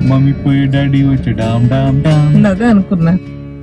Mummy పోయి daddy వచ్చి dam dam డామ్ అదే అనుకున్నా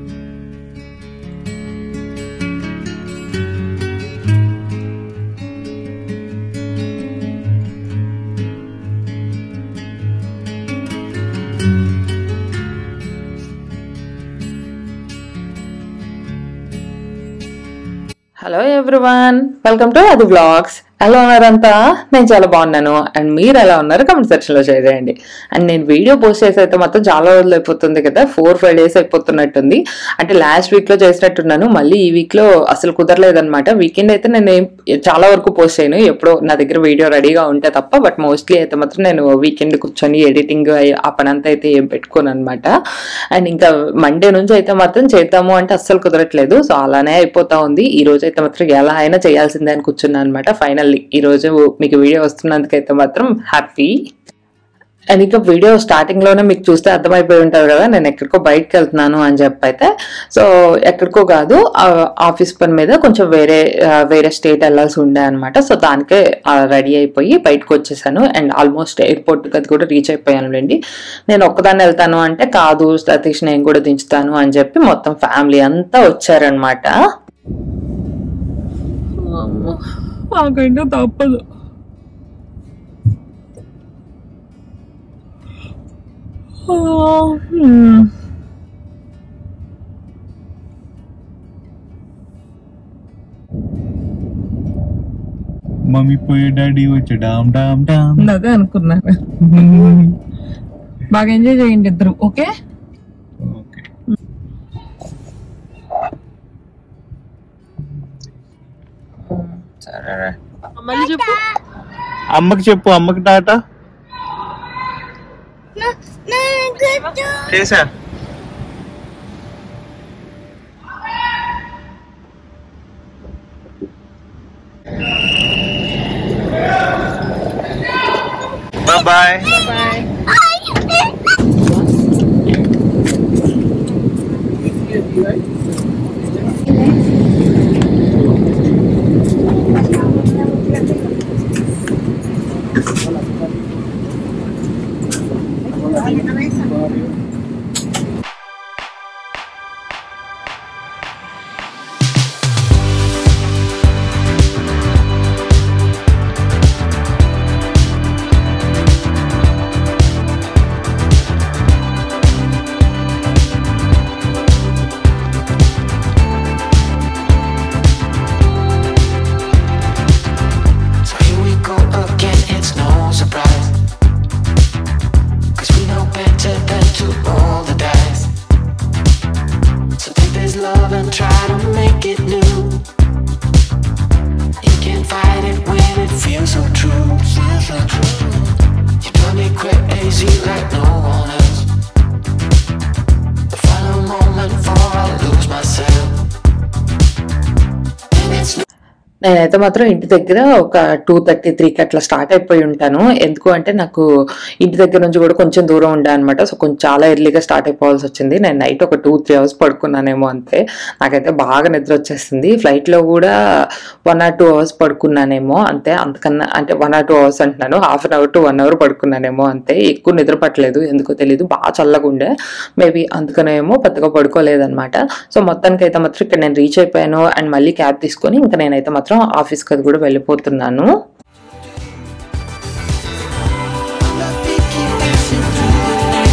హలో ఎవ్రీవన్ వెల్కమ్ టు అది వ్లాగ్స్ ఎలా ఉన్నారంతా నేను చాలా బాగున్నాను అండ్ మీరు ఎలా ఉన్నారు కమెంట్ సెక్షన్ లో షేర్ చేయండి అండ్ నేను వీడియో పోస్ట్ చేసి అయితే మొత్తం చాలా రోజులు అయిపోతుంది కదా ఫోర్ ఫైవ్ డేస్ అయిపోతున్నట్టుంది అంటే లాస్ట్ వీక్ లో చేసినట్టున్నాను మళ్ళీ ఈ వీక్ లో అసలు కుదరలేదన్నమాట వీకెండ్ అయితే నేను ఏం- చాలా వరకు పోస్ట్ చేయను ఎప్పుడో నా దగ్గర వీడియో రెడీగా ఉంటే తప్ప బట్ మోస్ట్లీ అయితే మాత్రం నేను వీకెండ్ కూర్చొని ఎడిటింగ్ ఆ పని అంతా అయితే ఏం పెట్టుకోను అనమాట అండ్ ఇంకా మండే నుంచి అయితే మాత్రం చేద్దాము అంటే అస్సలు కుదరట్లేదు సో అలానే అయిపోతా ఉంది ఈ రోజు అయితే మాత్రం ఎలా అయినా చేయాల్సిందే అని కూర్చున్నాను అనమాట ఫైనల్లీ ఈ రోజు మీకు వీడియో వస్తున్నందుకైతే మాత్రం హ్యాపీ అండ్ ఇంకా వీడియో స్టార్టింగ్ లోనే మీకు చూస్తే అర్థమైపోయి ఉంటారు కదా నేను ఎక్కడికో బయటకు వెళ్తున్నాను అని చెప్పి అయితే సో ఎక్కడికో కాదు ఆఫీస్ పని మీద కొంచెం వేరే ఆ, వేరే స్టేట్ వెళ్ళాల్సి ఉండే అనమాట సో దానికే రెడీ అయిపోయి బయటకు వచ్చేసాను అండ్ ఆల్మోస్ట్ ఎయిర్పోర్ట్ అది కూడా రీచ్ అయిపోయాను లేండి నేను ఒక్కదాన్ని వెళ్తాను అంటే కాదు సతీష్ నేను కూడా దించుతాను అని చెప్పి మొత్తం ఫ్యామిలీ అంతా వచ్చారనమాట నాకంటే తప్పదు మమ్మీ పోయి డాడీ వచ్చి డామ్ డామ్ డామ్ అదే అనుకున్నాను బాగా ఎంజాయ్ చేయండి ఇద్దరు ఓకే ఓకే సరే మళ్ళీ చెప్పు అమ్మకి చెప్పు అమ్మకి టాటా చేసా bye So here we go again, it's no surprise. Cause we know better than to roll the dice. So take this love and try to make it new. You can't fight it when it feels so true. Feels so true. You drive me crazy like no one else. The final moment before I lose myself. And it's నేనైతే మాత్రం ఇంటి దగ్గర ఒక two thirty త్రీకి అట్లా start అయిపోయి ఉంటాను ఎందుకు అంటే నాకు ఇంటి దగ్గర నుంచి కూడా కొంచెం దూరం ఉండే అనమాట సో కొంచెం చాలా ఎర్లీగా స్టార్ట్ అయిపోవాల్సి వచ్చింది నేను నైట్ ఒక టూ త్రీ అవర్స్ పడుకున్నానేమో అంతే నాకైతే బాగా నిద్ర వచ్చేసింది ఫ్లైట్ లో కూడా వన్ ఆర్ టూ అవర్స్ పడుకున్నానేమో అంతే అంతకన్నా అంటే వన్ ఆర్ టూ అవర్స్ అంటున్నాను half an hour to one hour పడుకున్నానేమో అంతే ఎక్కువ నిద్ర పట్టలేదు ఎందుకో తెలియదు బాగా చల్లగా ఉండే మేబీ అందుకనేమో పెద్దగా పడుకోలేదన్నమాట సో మొత్తానికి అయితే మాత్రం ఇక్కడ నేను రీచ్ అయిపోయాను అండ్ మళ్ళీ క్యాబ్ తీసుకొని ఇంకా నేనైతే మాత్రం ఆఫీస్కి అది కూడా వెళ్ళిపోతున్నాను I'ma keep dancing through the night.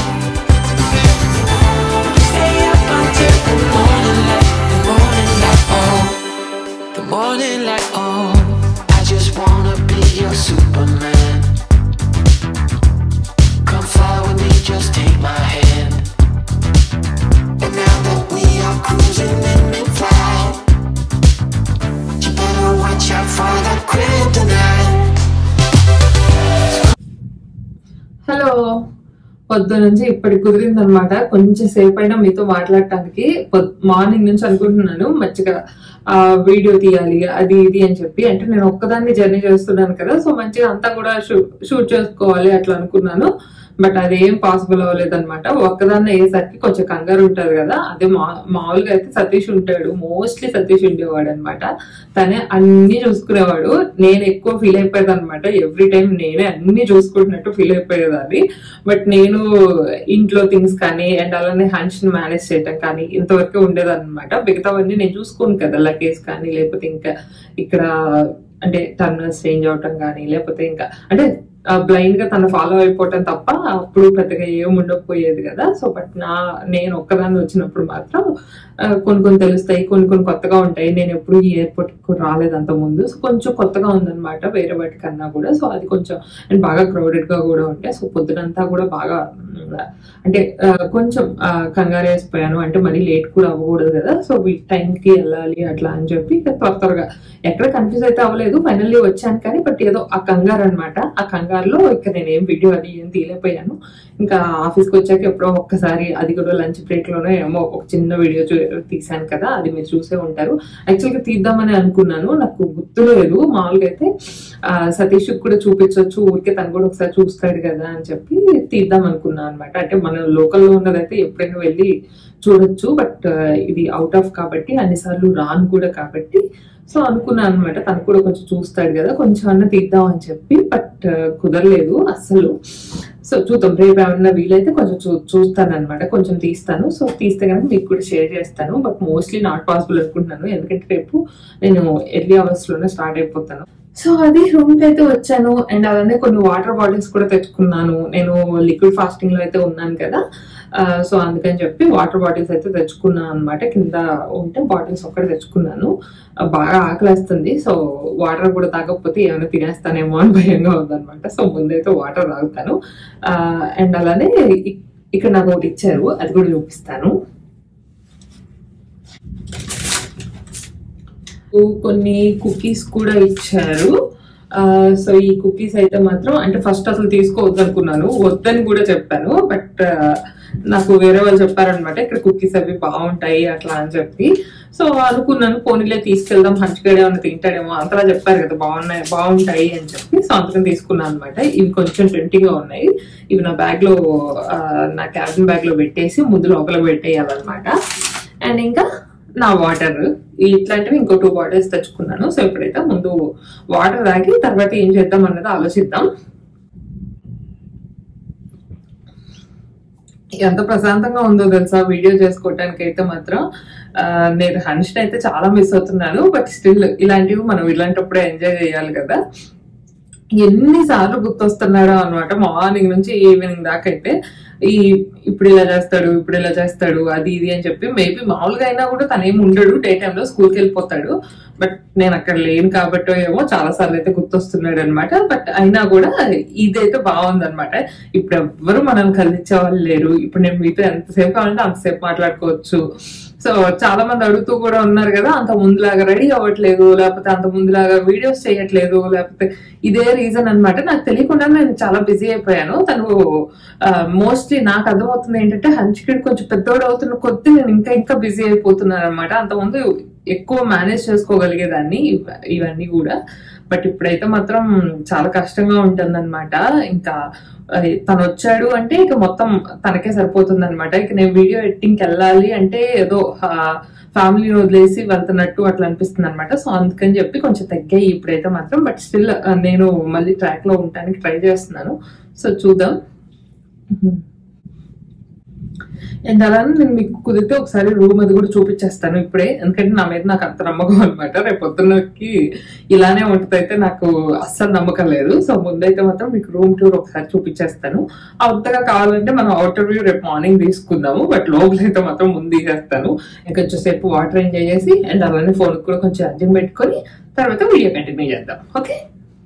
Stay up until the morning light, the morning light, oh, the morning light, oh. I just wanna be your Superman. Come fly with me, just take my hand. And now that we are cruising in mid-flight, you better watch out for that kryptonite. Hello పొద్దు నుంచి ఇప్పటికి కుదిరింది అనమాట కొంచెం సేపు అయినా మీతో మాట్లాడటానికి మార్నింగ్ నుంచి అనుకుంటున్నాను మంచిగా ఆ వీడియో తీయాలి అది ఇది అని చెప్పి అంటే నేను ఒక్కదాన్ని జర్నీ చేస్తున్నాను కదా సో మంచిగా అంతా కూడా షూట్ చేసుకోవాలి అట్లా అనుకున్నాను బట్ అదేం పాసిబుల్ అవ్వలేదు అనమాట ఒక్కదాన్ని అయ్యేసరికి కొంచెం కంగారు ఉంటది కదా అదే మా మామూలుగా అయితే సతీష్ ఉంటాడు మోస్ట్లీ సతీష్ ఉండేవాడు అనమాట తనే అన్ని చూసుకునేవాడు నేను ఎక్కువ ఫీల్ అయిపోయేది అనమాట ఎవ్రీ టైం నేనే అన్ని చూసుకుంటున్నట్టు ఫీల్ అయిపోయేదాన్ని బట్ నేను ఇంట్లో థింగ్స్ కానీ అండ్ అలానే హన్స్ మేనేజ్ చేయటం కానీ ఇంతవరకు ఉండేదన్నమాట మిగతావన్నీ నేను చూసుకోను కదా లగేజ్ కానీ లేకపోతే ఇంకా ఇక్కడ అంటే టర్మినల్స్ చేంజ్ అవటం కానీ లేకపోతే ఇంకా అంటే బ్లైండ్ గా తను ఫాలో అయిపోవటం తప్ప అప్పుడు పెద్దగా ఏం ఉండకపోయేది కదా సో బట్ నా నేను ఒక్కదాన్ని వచ్చినప్పుడు మాత్రం ఆ, కొన్ని కొన్ని తెలుస్తాయి కొన్ని కొన్ని కొత్తగా ఉంటాయి నేను ఎప్పుడు ఈ ఎయిర్పోర్ట్ కూడా రాలేదు అంత ముందు సో కొంచెం కొత్తగా ఉందన్నమాట వేరే వాటి కన్నా కూడా సో అది కొంచెం అండ్ బాగా క్రౌడెడ్ గా కూడా ఉంటే సో పొద్దునంతా కూడా బాగా ఉమ్, అంటే ఆ, కొంచెం ఆ, కంగారు వేసిపోయాను అంటే మరీ లేట్ కూడా అవ్వకూడదు కదా సో ఈ టైంకి వెళ్ళాలి అట్లా అని చెప్పి ఇక త్వర త్వరగా ఎక్కడ కన్ఫ్యూజ్ అయితే అవ్వలేదు ఫైనల్లీ వచ్చాను కానీ బట్ ఏదో ఆ కంగారు అనమాట ఆ కంగారులో ఇక నేను ఏం వీడియో అది ఏం తీయలేకపోయాను ఇంకా ఆఫీస్కి వచ్చాక ఎప్పుడో ఒక్కసారి అది కూడా లంచ్ బ్రేక్ లోనే ఏమో ఒక చిన్న వీడియో చూ- తీశాను కదా అది మీరు చూసే ఉంటారు యాక్చువల్గా తీద్దామని అనుకున్నాను నాకు గుర్తులేదు మామూలుగా అయితే ఆ, సతీష్ కూడా చూపించవచ్చు ఊరికే తను కూడా ఒకసారి చూస్తాడు కదా అని చెప్పి తీద్దాం అనుకున్నాను అనమాట అంటే మన లోకల్లో ఉన్నదైతే ఎప్పుడైనా వెళ్ళి చూడొచ్చు బట్ ఇది అవుట్ ఆఫ్ కాబట్టి అన్నిసార్లు రాను కూడా కాబట్టి సో అనుకున్నాను అనమాట తను కూడా కొంచెం చూస్తాడు కదా కొంచెం అన్న తీద్దాం అని చెప్పి బట్ కుదరలేదు అస్సలు సో చూద్దాం రేపు ఏమన్నా వీలైతే కొంచెం చూ చూస్తాను అనమాట కొంచెం తీస్తాను సో తీస్తే కనుక మీకు కూడా షేర్ చేస్తాను బట్ మోస్ట్లీ నాట్ పాసిబుల్ అనుకుంటున్నాను ఎందుకంటే రేపు నేను ఎర్లీ అవర్స్ లోనే స్టార్ట్ అయిపోతాను సో అది రూమ్ కి అయితే వచ్చాను అండ్ అలానే కొన్ని వాటర్ బాటిల్స్ కూడా తెచ్చుకున్నాను నేను లిక్విడ్ ఫాస్టింగ్ లో అయితే ఉన్నాను కదా సో అందుకని చెప్పి వాటర్ బాటిల్స్ అయితే తెచ్చుకున్నాను అనమాట కింద ఉంటే బాటిల్స్ ఒక్కటి తెచ్చుకున్నాను ఆ, బాగా ఆకలేస్తుంది సో వాటర్ కూడా తాగకపోతే ఏమైనా తినేస్తానేమో అని భయంగా ఉందన్నమాట సో ముందైతే వాటర్ తాగుతాను అండ్ అలానే ఇ- ఇక్కడ నాకు ఒకటి ఇచ్చారు అది కూడా చూపిస్తాను కొన్ని కుకీస్ కూడా ఇచ్చారు ఆ, సో ఈ కుకీస్ అయితే మాత్రం అంటే ఫస్ట్ అసలు తీసుకోవద్దు అనుకున్నాను వద్దని కూడా చెప్పాను బట్ నాకు వేరే వాళ్ళు చెప్పారనమాట ఇక్కడ కుకీస్ అవి బాగుంటాయి అట్లా అని చెప్పి సో అనుకున్నాను పోనీలే తీసుకెళ్దాం హంచుగడే ఏమైనా తింటాడేమో అంతలా చెప్పారు కదా బాగున్నాయి బాగుంటాయి అని చెప్పి సో అందుకని తీసుకున్నాను అనమాట ఇవి కొంచెం ట్వంటీగా ఉన్నాయి ఇవి నా బ్యాగ్ లో ఆ, నా క్యాబిన్ బ్యాగ్ లో పెట్టేసి ముందు లోపల పెట్టేయాలన్నమాట అండ్ ఇంకా నా వాటర్ ఇట్లాంటివి ఇంకో టూ బాటిల్స్ తెచ్చుకున్నాను సో ఇప్పుడైతే ముందు వాటర్ తాగి తర్వాత ఏం చేద్దాం అన్నది ఆలోచిద్దాం ఎంత ప్రశాంతంగా ఉందో తెలుసా వీడియో చేసుకోవటానికి అయితే మాత్రం ఆ, నేను హన్షన్ అయితే చాలా మిస్ అవుతున్నాను బట్ స్టిల్ ఇలాంటివి మనం ఇలాంటప్పుడే ఎంజాయ్ చేయాలి కదా ఎన్నిసార్లు గుర్తొస్తున్నాడో అనమాట మార్నింగ్ నుంచి ఈవినింగ్ దాకా అయితే ఈ ఇప్పుడు ఇలా చేస్తాడు ఇప్పుడు ఇలా చేస్తాడు అది ఇది అని చెప్పి మేబీ మామూలుగా అయినా కూడా తనేం ఉండడు డే టైంలో స్కూల్కి వెళ్ళిపోతాడు బట్ నేను అక్కడ లేను కాబట్టో ఏమో చాలా సార్లు అయితే గుర్తొస్తున్నాడు అనమాట బట్ అయినా కూడా ఇదైతే బాగుంది అనమాట ఇప్పుడు ఎవ్వరు మనం కలిసే వాళ్ళు లేరు ఇప్పుడు నేను మీతో ఎంతసేపు కావాలంటే అంతసేపు మాట్లాడుకోవచ్చు సో చాలా మంది అడుగుతూ కూడా ఉన్నారు కదా అంత ముందులాగా రెడీ అవ్వట్లేదు లేకపోతే అంత ముందులాగా వీడియోస్ చేయట్లేదు లేకపోతే ఇదే రీజన్ అన్నమాట నాకు తెలియకుండా నేను చాలా బిజీ అయిపోయాను తను మోస్ట్లీ నాకు అర్థమవుతుంది ఏంటంటే హంచికిడ్ కొంచెం పెద్దోడు అవుతున్న కొద్దీ నేను ఇంకా ఇంకా బిజీ అయిపోతున్నాను అనమాట అంతకుముందు ఎక్కువ మేనేజ్ చేసుకోగలిగేదాన్ని ఇవ- ఇవన్నీ కూడా బట్ ఇప్పుడైతే మాత్రం చాలా కష్టంగా ఉంటుందన్నమాట ఇంకా ఆ, తను వచ్చాడు అంటే ఇక మొత్తం తనకే సరిపోతుంది అనమాట ఇక నేను వీడియో ఎడిటింగ్కి వెళ్ళాలి అంటే ఏదో ఫ్యామిలీని వదిలేసి వెళ్తున్నట్టు అట్లా అనిపిస్తుంది అనమాట సో అందుకని చెప్పి కొంచెం తగ్గాయి ఇప్పుడైతే మాత్రం బట్ స్టిల్ నేను మళ్ళీ ట్రాక్ లో ఉండడానికి ట్రై చేస్తున్నాను సో చూద్దాం అండ్ అలానే నేను మీకు కుదిరితే ఒకసారి రూమ్ అది కూడా చూపించేస్తాను ఇప్పుడే ఎందుకంటే నా మీద నాకు అంత నమ్మకం అనమాట రేపు పొద్దున్నకి ఇలానే ఉంటుంది అయితే నాకు అస్సలు నమ్మకం లేదు సో ముందైతే మాత్రం మీకు రూమ్ టూర్ ఒకసారి చూపించేస్తాను అవుతగా కావాలంటే మనం అవుటర్ వ్యూ రేపు మార్నింగ్ తీసుకుందాము బట్ లోపల అయితే మాత్రం ముందు తీసేస్తాను ఇంకొంచెం సేపు వాటర్ ఎంజాయ్ చేసి అండ్ అలానే ఫోన్ కూడా కొంచెం ఛార్జింగ్ పెట్టుకొని తర్వాత వీడియో కంటిన్యూ చేద్దాం ఓకే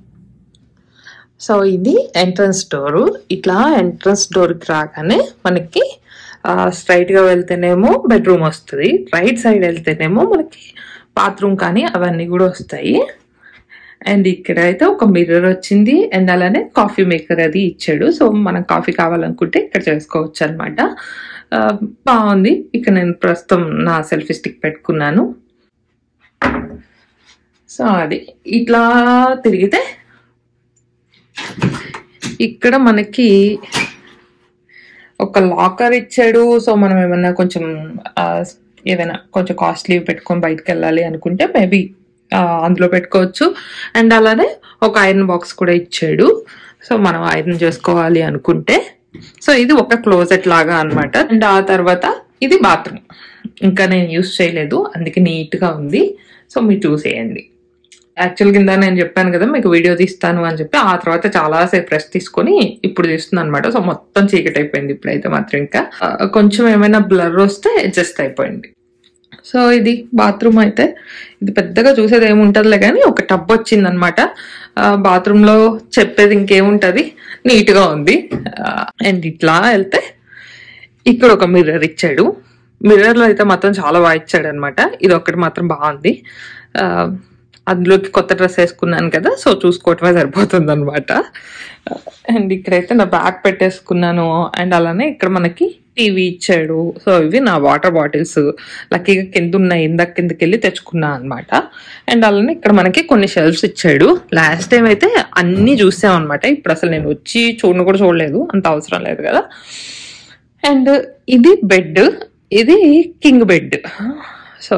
సో ఇది ఎంట్రన్స్ డోరు ఇట్లా ఎంట్రన్స్ డోర్కి రాగానే మనకి స్ట్రైట్ గా వెళ్తేనేమో బెడ్రూమ్ వస్తుంది రైట్ సైడ్ వెళ్తేనేమో మనకి బాత్రూమ్ కానీ అవన్నీ కూడా వస్తాయి అండ్ ఇక్కడ అయితే ఒక మిర్రర్ వచ్చింది అండ్ అలానే కాఫీ మేకర్ అది ఇచ్చాడు సో మనం కాఫీ కావాలనుకుంటే ఇక్కడ చేసుకోవచ్చు అనమాట బాగుంది ఇక్కడ నేను ప్రస్తుతం నా సెల్ఫీ స్టిక్ పెట్టుకున్నాను సో అది ఇట్లా తిరిగితే ఇక్కడ మనకి ఒక లాకర్ ఇచ్చాడు సో మనం ఏమైనా కొంచెం ఆ, ఏమైనా కొంచెం కాస్ట్లీ పెట్టుకొని బయటకు వెళ్ళాలి అనుకుంటే మేబీ అందులో పెట్టుకోవచ్చు అండ్ అలానే ఒక ఐరన్ బాక్స్ కూడా ఇచ్చాడు సో మనం ఐరన్ చేసుకోవాలి అనుకుంటే సో ఇది ఒక క్లోజెట్ లాగా అన్నమాట అండ్ ఆ తర్వాత ఇది బాత్రూమ్ ఇంకా నేను యూస్ చేయలేదు అందుకే నీట్ గా ఉంది సో మీరు చూసేయండి యాక్చువల్ కింద నేను చెప్పాను కదా మీకు వీడియో తీస్తాను అని చెప్పి ఆ తర్వాత చాలా సేపు రెస్ట్ తీసుకొని ఇప్పుడు తీస్తుంది అనమాట సో మొత్తం చీకటి అయిపోయింది ఇప్పుడైతే మాత్రం ఇంకా ఆ, కొంచెం ఏమైనా బ్లర్ వస్తే అడ్జస్ట్ అయిపోయింది సో ఇది బాత్రూమ్ అయితే ఇది పెద్దగా చూసేది ఏముంటదిలే కానీ ఒక టబ్ వచ్చింది అనమాట బాత్రూమ్ లో చెప్పేది ఇంకేముంటది నీట్ గా ఉంది అండ్ ఇట్లా వెళ్తే ఇక్కడ ఒక మిర్రర్ ఇచ్చాడు మిర్రర్ లో అయితే మాత్రం చాలా బాగా ఇచ్చాడు అనమాట ఇది ఒకటి మాత్రం బాగుంది ఆ, అందులోకి కొత్త డ్రెస్ వేసుకున్నాను కదా సో చూసుకోవటమే సరిపోతుంది అనమాట అండ్ ఇక్కడైతే నా బ్యాగ్ పెట్టేసుకున్నాను అండ్ అలానే ఇక్కడ మనకి టీవీ ఇచ్చాడు సో ఇవి నా వాటర్ బాటిల్స్ లక్కీగా కింద ఉన్నాయి ఇందాక కిందకి వెళ్ళి తెచ్చుకున్నా అనమాట అండ్ అలానే ఇక్కడ మనకి కొన్ని షెల్ఫ్స్ ఇచ్చాడు లాస్ట్ టైం అయితే అన్ని చూసాం అనమాట ఇప్పుడు అసలు నేను వచ్చి చూడను కూడా చూడలేదు అంత అవసరం లేదు కదా అండ్ ఇది బెడ్ ఇది కింగ్ బెడ్ సో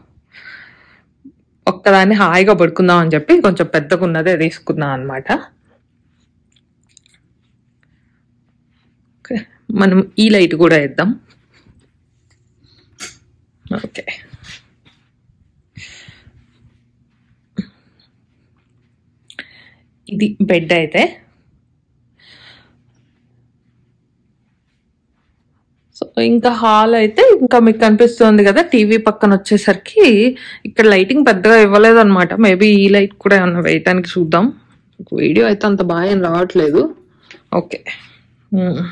ఒక్కదాన్ని హాయిగా పడుకుందాం అని చెప్పి కొంచెం పెద్దగా ఉన్నదే తీసుకున్నా అనమాట మనం ఈ లైట్ కూడా వేద్దాం ఓకే ఇది బెడ్ అయితే సో ఇంకా హాల్ అయితే ఇంకా మీకు కనిపిస్తుంది కదా టీవీ పక్కన వచ్చేసరికి ఇక్కడ లైటింగ్ పెద్దగా ఇవ్వలేదు అనమాట మేబీ ఈ లైట్ కూడా ఏమన్నా వేయటానికి చూద్దాం వీడియో అయితే అంత బాగా ఏం రావట్లేదు ఓకే ఉమ్.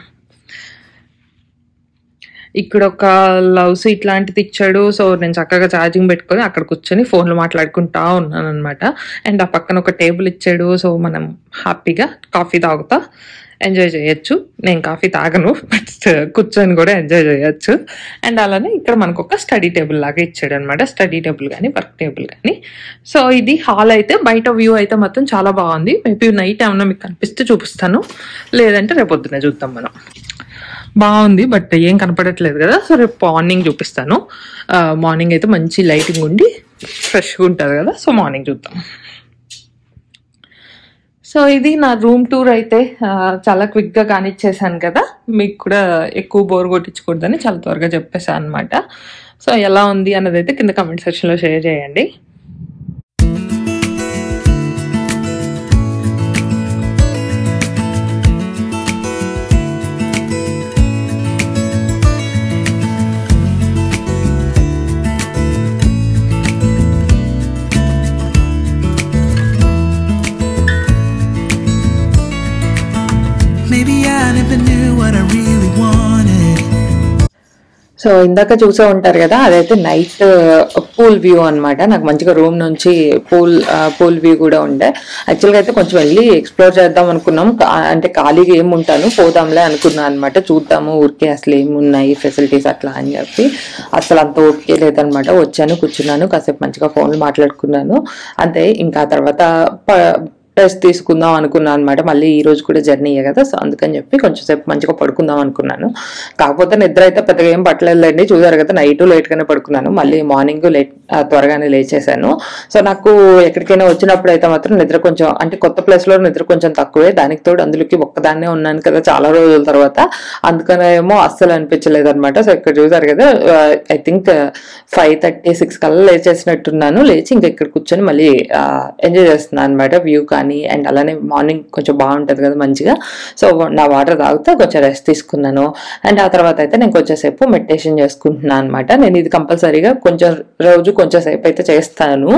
ఇక్కడ ఒక లవ్ సీట్ లాంటిది ఇచ్చాడు సో నేను చక్కగా ఛార్జింగ్ పెట్టుకొని అక్కడ కూర్చొని ఫోన్లో మాట్లాడుకుంటా ఉన్నాను అనమాట అండ్ ఆ పక్కన ఒక టేబుల్ ఇచ్చాడు సో మనం హ్యాపీగా కాఫీ తాగుతా ఎంజాయ్ చేయొచ్చు నేను కాఫీ తాగను బట్ కూర్చొని కూడా ఎంజాయ్ చేయొచ్చు అండ్ అలానే ఇక్కడ మనకు ఒక స్టడీ టేబుల్ లాగా ఇచ్చాడు అనమాట స్టడీ టేబుల్ కానీ వర్క్ టేబుల్ కానీ సో ఇది హాల్ అయితే బయట వ్యూ అయితే మాత్రం చాలా బాగుంది మేబీ నైట్ ఏమన్నా మీకు కనిపిస్తే చూపిస్తాను లేదంటే రేపు పొద్దున్నే చూద్దాం మనం బాగుంది బట్ ఏం కనపడట్లేదు కదా సో రేపు మార్నింగ్ చూపిస్తాను మార్నింగ్ అయితే మంచి లైటింగ్ ఉండి ఫ్రెష్గా ఉంటుంది కదా సో మార్నింగ్ చూద్దాం సో ఇది నా రూమ్ టూర్ అయితే ఆ, చాలా క్విక్ గా కానిచ్చేసాను కదా మీకు కూడా ఎక్కువ బోర్ కొట్టించకూడదని చాలా త్వరగా చెప్పేసాను అనమాట సో ఎలా ఉంది అన్నది అయితే కింద కమెంట్ సెక్షన్ లో షేర్ చేయండి Maybe I never knew what I really wanted. So ఇందాక చూసే ఉంటారు కదా అదైతే నైట్ పూల్ వ్యూ అన్నమాట నాకు మంచిగా రూమ్ నుంచి పూల్ పూల్ వ్యూ కూడా ఉండే యాక్చువల్గా అయితే కొంచెం వెళ్ళి ఎక్స్ప్లోర్ చేద్దాం అనుకున్నాం కా- అంటే ఖాళీగా ఏమి ఉంటాను పోదాంలే అనుకున్నాను అనమాట చూద్దాము ఊరికే అసలు ఏమున్నాయి ఫెసిలిటీస్ అట్లా అని చెప్పి అసలు అంత ఓకే లేదనమాట వచ్చాను కూర్చున్నాను కాసేపు మంచిగా ఫోన్లు మాట్లాడుకున్నాను అంతే ఇంకా తర్వాత ప- రెస్ట్ తీసుకుందాం అనుకున్నాను అనమాట మళ్ళీ ఈ రోజు కూడా జర్నీయే కదా సో అందుకని చెప్పి కొంచెం సేపు మంచిగా పడుకుందాం అనుకున్నాను కాకపోతే నిద్ర అయితే పెద్దగా ఏం పట్టలేదండి చూసారు కదా నైట్ లేట్ గానే పడుకున్నాను మళ్ళీ మార్నింగ్ లేట్ ఆ, త్వరగానే లేచేసాను సో నాకు ఎక్కడికైనా వచ్చినప్పుడు అయితే మాత్రం నిద్ర కొంచెం అంటే కొత్త ప్లేస్ లో నిద్ర కొంచెం తక్కువే దానికి తోడు అందులోకి ఒక్కదాన్నే ఉన్నాను కదా చాలా రోజుల తర్వాత అందుకనేమో అస్సలు అనిపించలేదు అనమాట సో ఇక్కడ చూసారు కదా I think five thirty six కల్లా లేచేసినట్టున్నాను లేచి ఇంకా ఇక్కడ కూర్చొని మళ్ళీ ఎంజాయ్ చేస్తున్నాను అనమాట వ్యూ కానీ అండ్ అలానే మార్నింగ్ కొంచెం బాగుంటది కదా మంచిగా సో నా వాటర్ తాగితే కొంచెం రెస్ట్ తీసుకున్నాను అండ్ ఆ తర్వాత అయితే నేను కొంచెం సేపు మెడిటేషన్ చేసుకుంటున్నాను అనమాట నేను ఇది కంపల్సరీగా కొంచెం రోజు కొంచెం సేపు అయితే చేస్తాను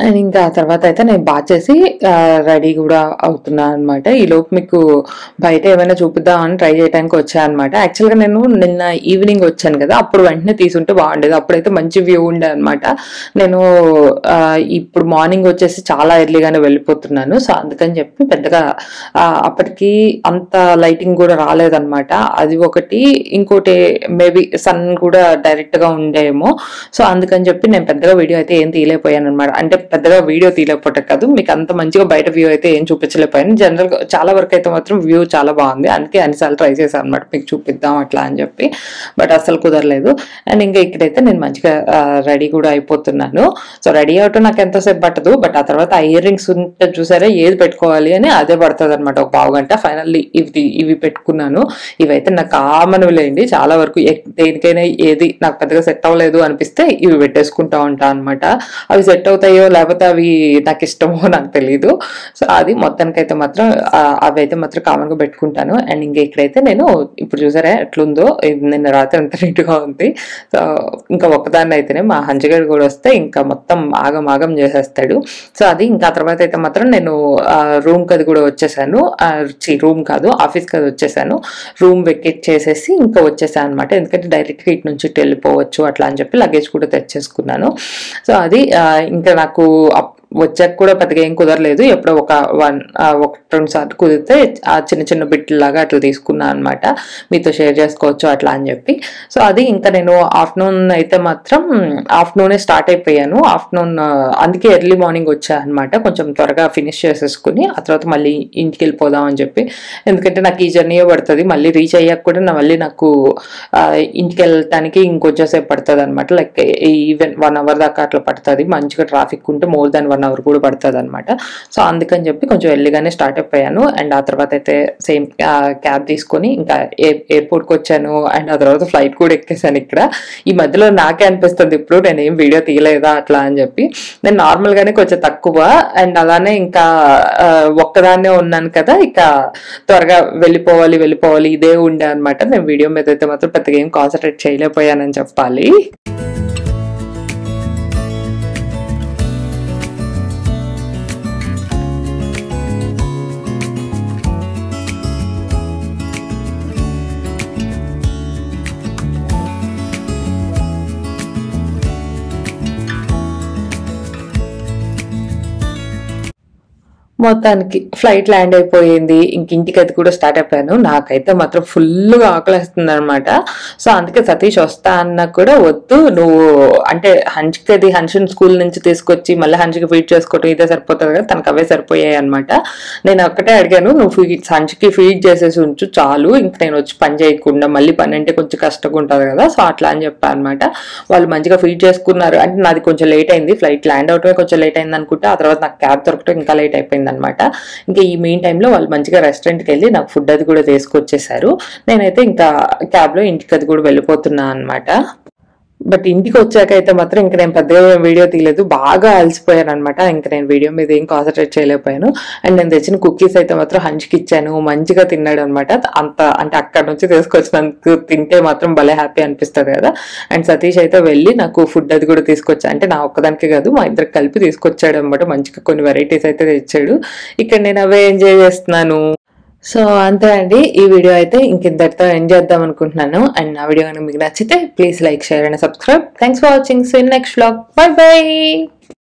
అండ్ ఇంకా ఆ తర్వాత అయితే నేను బాగా చేసి రెడీ కూడా అవుతున్నా అనమాట ఈ లోపు మీకు బయట ఏమైనా చూపిద్దామని ట్రై చేయడానికి వచ్చాను అనమాట యాక్చువల్గా నేను నిన్న ఈవినింగ్ వచ్చాను కదా అప్పుడు వెంటనే తీసుంటే బాగుండేది అప్పుడైతే మంచి వ్యూ ఉండే అనమాట నేను ఆ, ఇప్పుడు మార్నింగ్ వచ్చేసి చాలా ఎర్లీగానే వెళ్ళిపోతున్నాను సో అందుకని చెప్పి పెద్దగా ఆ, అప్పటికి అంత లైటింగ్ కూడా రాలేదన్నమాట అది ఒకటి ఇంకోటి మేబీ సన్ కూడా డైరెక్ట్ గా ఉండేమో సో అందుకని చెప్పి నేను పెద్దగా వీడియో అయితే ఏం తీయలేకపోయాను అనమాట అంటే పెద్దగా వీడియో తీయలేకపోతే కాదు మీకు అంత మంచిగా బయట వ్యూ అయితే ఏం చూపించలేకపోయాను జనరల్ గా చాలా వరకు అయితే మాత్రం వ్యూ చాలా బాగుంది అందుకే అన్నిసార్లు ట్రై చేశాను అనమాట మీకు చూపిద్దాం అట్లా అని చెప్పి బట్ అసలు కుదరలేదు అండ్ ఇంకా ఇక్కడైతే నేను మంచిగా రెడీ కూడా అయిపోతున్నాను సో రెడీ అవటం నాకు ఎంతసేపు పట్టదు బట్ ఆ తర్వాత ఆ ఇయర్ రింగ్స్ ఉంటే చూసారా ఏది పెట్టుకోవాలి అని అదే పడుతుంది అనమాట ఒక పావు గంట ఫైనల్లీ ఇవి ఇవి పెట్టుకున్నాను ఇవైతే నాకు కామన్ లేండి చాలా వరకు ఎక్- దేనికైనా ఏది నాకు పెద్దగా సెట్ అవ్వలేదు అనిపిస్తే ఇవి పెట్టేసుకుంటా ఉంటా అనమాట అవి సెట్ అవుతాయో లేకపోతే అవి నాకు ఇష్టమో నాకు తెలియదు సో అది మొత్తానికైతే మాత్రం ఆ, అవి అయితే మాత్రం కామన్ గా పెట్టుకుంటాను అండ్ ఇంకా ఇక్కడైతే నేను ఇప్పుడు చూసారా ఎట్లుందో ఇది నిన్న రాత్రి ఎంత నీట్ గా ఉంది సో ఇంకా ఒక్కదాన్ని అయితేనే మా హంచగడ్ కూడా వస్తే ఇంకా మొత్తం ఆగం ఆగం చేసేస్తాడు సో అది ఇంకా ఆ తర్వాత అయితే మాత్రం నేను రూమ్ కది కూడా వచ్చేసాను రూమ్ కాదు ఆఫీస్ కది వచ్చేసాను రూమ్ వెకెట్ చేసేసి ఇంకా వచ్చేసాను అనమాట ఎందుకంటే డైరెక్ట్ గా ఇటు నుంచి ఇటు వెళ్ళిపోవచ్చు అట్లా అని చెప్పి లగేజ్ కూడా తెచ్చేసుకున్నాను సో అది ఆ, ఇంకా నాకు అప్- వచ్చాక కూడా పెద్దగా ఏం కుదరలేదు ఎప్పుడో ఒక వన్ ఒక రెండు సార్లు కుదిరితే ఆ చిన్న చిన్న బిట్లు లాగా అట్లా తీసుకున్నాను అనమాట మీతో షేర్ చేసుకోవచ్చు అట్లా అని చెప్పి సో అది ఇంకా నేను ఆఫ్టర్నూన్ అయితే మాత్రం ఆఫ్టర్నూనే స్టార్ట్ అయిపోయాను ఆఫ్టర్నూన్ అందుకే ఎర్లీ మార్నింగ్ వచ్చా అనమాట కొంచెం త్వరగా ఫినిష్ చేసేసుకుని ఆ తర్వాత మళ్ళీ ఇంటికి వెళ్ళిపోదాం అని చెప్పి ఎందుకంటే నాకు ఈ జర్నీ పడుతుంది మళ్ళీ రీచ్ అయ్యాక కూడా నా మళ్ళీ నాకు ఆ, ఇంటికి వెళ్ళటానికి ఇంకొంచెం సేపు పడుతుంది అనమాట లైక్ ఈవెన్ వన్ అవర్ దాకా అట్లా పడుతుంది మంచిగా ట్రాఫిక్ ఉంటే మోర్ దాన్ వన్ అవర్ కూడా పడుతుంది అనమాట సో అందుకని చెప్పి కొంచెం ఎర్లీగానే స్టార్ట్ అయిపోయాను అండ్ ఆ తర్వాత అయితే సేమ్ క్యాబ్ తీసుకొని ఇంకా ఎయిర్పోర్ట్కి వచ్చాను అండ్ ఆ తర్వాత ఫ్లైట్ కూడా ఎక్కేసాను ఇక్కడ ఈ మధ్యలో నాకే అనిపిస్తుంది ఇప్పుడు నేను ఏం వీడియో తీయలేదా అట్లా అని చెప్పి నేను నార్మల్ గానే కొంచెం తక్కువ అండ్ అలానే ఇంకా ఆ, ఒక్కదాన్నే ఉన్నాను కదా ఇక త్వరగా వెళ్ళిపోవాలి వెళ్ళిపోవాలి ఇదే ఉండే అనమాట నేను వీడియో మీద అయితే మాత్రం పెద్దగా ఏం కాన్సన్ట్రేట్ చేయలేకపోయానని చెప్పాలి మొత్తానికి ఫ్లైట్ ల్యాండ్ అయిపోయింది ఇంక ఇంటికి అయితే కూడా స్టార్ట్ అయిపోయాను నాకైతే మాత్రం ఫుల్గా ఆకలిస్తుంది అనమాట సో అందుకే సతీష్ వస్తా అన్నా కూడా వద్దు నువ్వు అంటే హంచ్కి అది హన్షన్ స్కూల్ నుంచి తీసుకొచ్చి మళ్ళీ హంచ్కి ఫీడ్ చేసుకోవటం ఇదే సరిపోతుంది కదా తనకు అవే సరిపోయాయి అనమాట నేను ఒక్కటే అడిగాను నువ్వు ఫీడ్ హంచ్కి ఫీడ్ చేసేసి ఉంచు చాలు ఇంక నేను వచ్చి పని చేయకుండా మళ్ళీ పని అంటే కొంచెం కష్టంగా ఉంటుంది కదా సో అట్లా అని చెప్పా అనమాట వాళ్ళు మంచిగా ఫీడ్ చేసుకున్నారు అంటే నాది కొంచెం లేట్ అయింది ఫ్లైట్ ల్యాండ్ అవటమే కొంచెం లేట్ అయింది అనుకుంటే ఆ తర్వాత నాకు క్యాబ్ దొరకటం ఇంకా లేట్ అయిపోయింది అనమాట ఇంకా ఈ మెయిన్ టైంలో వాళ్ళు మంచిగా రెస్టారెంట్కి వెళ్ళి నాకు ఫుడ్ అది కూడా తీసుకొచ్చేసారు నేనైతే ఇంకా క్యాబ్లో ఇంటికి అది కూడా వెళ్ళిపోతున్నా అనమాట బట్ ఇంటికి వచ్చాక అయితే మాత్రం ఇంకా నేను పెద్దగా ఏం వీడియో తీయలేదు బాగా అలసిపోయాను అనమాట ఇంకా నేను వీడియో మీద ఏం కాన్సన్ట్రేట్ చేయలేకపోయాను అండ్ నేను తెచ్చిన కుకీస్ అయితే మాత్రం హంచ్కి ఇచ్చాను మంచిగా తిన్నాడు అనమాట అంత అంటే అక్కడ నుంచి తీసుకొచ్చినందుకు తింటే మాత్రం భలే హ్యాపీ అనిపిస్తుంది కదా అండ్ సతీష్ అయితే వెళ్ళి నాకు ఫుడ్ అది కూడా తీసుకొచ్చా అంటే నా ఒక్కదానికి కాదు మా ఇద్దరికి కలిపి తీసుకొచ్చాడు అనమాట మంచిగా కొన్ని వెరైటీస్ అయితే తెచ్చాడు ఇక్కడ నేను అవే ఎంజాయ్ చేస్తున్నాను సో అంతే అండి ఈ వీడియో అయితే ఇంకింతటితో ఎండ్ చేద్దాం అనుకుంటున్నాను అండ్ నా వీడియో కనుక మీకు నచ్చితే please like share and subscribe thanks for watching so next vlog bye by